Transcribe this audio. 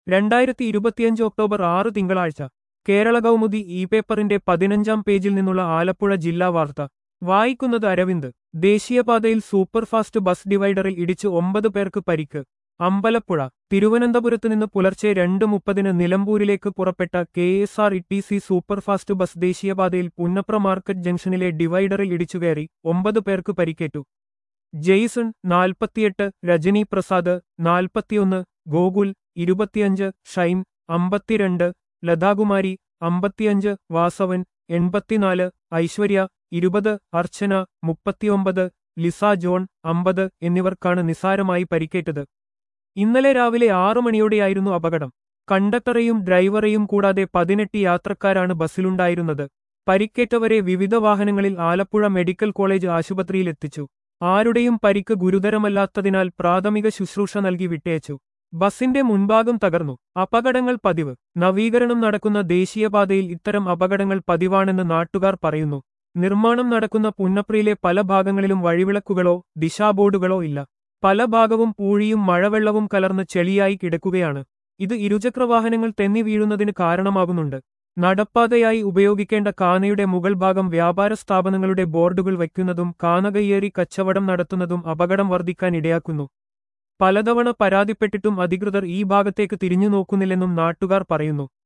രണ്ടായിരത്തി ഇരുപത്തിയഞ്ച് ഒക്ടോബർ ആറ് തിങ്കളാഴ്ച കേരള കൗമുദി ഇ പേപ്പറിന്റെ പതിനഞ്ചാം പേജിൽ നിന്നുള്ള ആലപ്പുഴ ജില്ലാ വാർത്ത വായിക്കുന്നത് അരവിന്ദ് ദേശീയപാതയിൽ സൂപ്പർഫാസ്റ്റ് ബസ് ഡിവൈഡറിൽ ഇടിച്ച് ഒമ്പത് പേർക്ക് പരിക്ക് അമ്പലപ്പുഴ തിരുവനന്തപുരത്ത് നിന്ന് പുലർച്ചെ രണ്ട് മുപ്പതിന് നിലമ്പൂരിലേക്ക് പുറപ്പെട്ട K S R E T C superfast bus ദേശീയപാതയിൽ പുന്നപ്ര മാർക്കറ്റ് ജംഗ്ഷനിലെ ഡിവൈഡറിൽ ഇടിച്ചുകയറി ഒമ്പത് പേർക്ക് പരിക്കേറ്റു ജെയ്സൺ നാൽപ്പത്തിയെട്ട് രജനി പ്രസാദ് നാൽപ്പത്തിയൊന്ന് ഗോകുൽ ഇരുപത്തിയഞ്ച് ഷൈൻ അമ്പത്തിരണ്ട് ലതാകുമാരി അമ്പത്തിയഞ്ച് വാസവൻ എൺപത്തിനാല് ഐശ്വര്യ ഇരുപത് അർച്ചന മുപ്പത്തിയൊമ്പത് ലിസ ജോൺ അമ്പത് എന്നിവർക്കാണ് നിസാരമായി പരിക്കേറ്റത് ഇന്നലെ രാവിലെ ആറു മണിയോടെയായിരുന്നു അപകടം കണ്ടക്ടറെയും ഡ്രൈവറെയും കൂടാതെ പതിനെട്ട് യാത്രക്കാരാണ് ബസ്സിലുണ്ടായിരുന്നത് പരിക്കേറ്റവരെ വിവിധ വാഹനങ്ങളിൽ ആലപ്പുഴ മെഡിക്കൽ കോളേജ് ആശുപത്രിയിലെത്തിച്ചു ആരുടെയും പരിക്ക് ഗുരുതരമല്ലാത്തതിനാൽ പ്രാഥമിക ശുശ്രൂഷ നൽകി വിട്ടയച്ചു ബസിന്റെ മുൻഭാഗം തകർന്നു അപകടങ്ങൾ പതിവ് നവീകരണം നടക്കുന്ന ദേശീയപാതയിൽ ഇത്തരം അപകടങ്ങൾ പതിവാണെന്ന് നാട്ടുകാർ പറയുന്നു നിർമ്മാണം നടക്കുന്ന പുന്നപ്രയിലെ പല ഭാഗങ്ങളിലും വഴിവിളക്കുകളോ ദിശാബോർഡുകളോ ഇല്ല പല ഭാഗവും പൂഴിയും മഴവെള്ളവും കലർന്ന് ചെളിയായി കിടക്കുകയാണ് ഇത് ഇരുചക്രവാഹനങ്ങൾ തെന്നി വീഴുന്നതിന് കാരണമാകുന്നുണ്ട് നടപ്പാതയായി ഉപയോഗിക്കേണ്ട കാനയുടെ മുകൾ ഭാഗം വ്യാപാര സ്ഥാപനങ്ങളുടെ ബോർഡുകൾ വയ്ക്കുന്നതും കാന കയ്യേറി കച്ചവടം നടത്തുന്നതും അപകടം വർദ്ധിക്കാൻ ഇടയാക്കുന്നു പലതവണ പരാതിപ്പെട്ടിട്ടും അധികൃതർ ഈ ഭാഗത്തേക്ക് തിരിഞ്ഞു നോക്കുന്നില്ലെന്നും നാട്ടുകാർ പറയുന്നു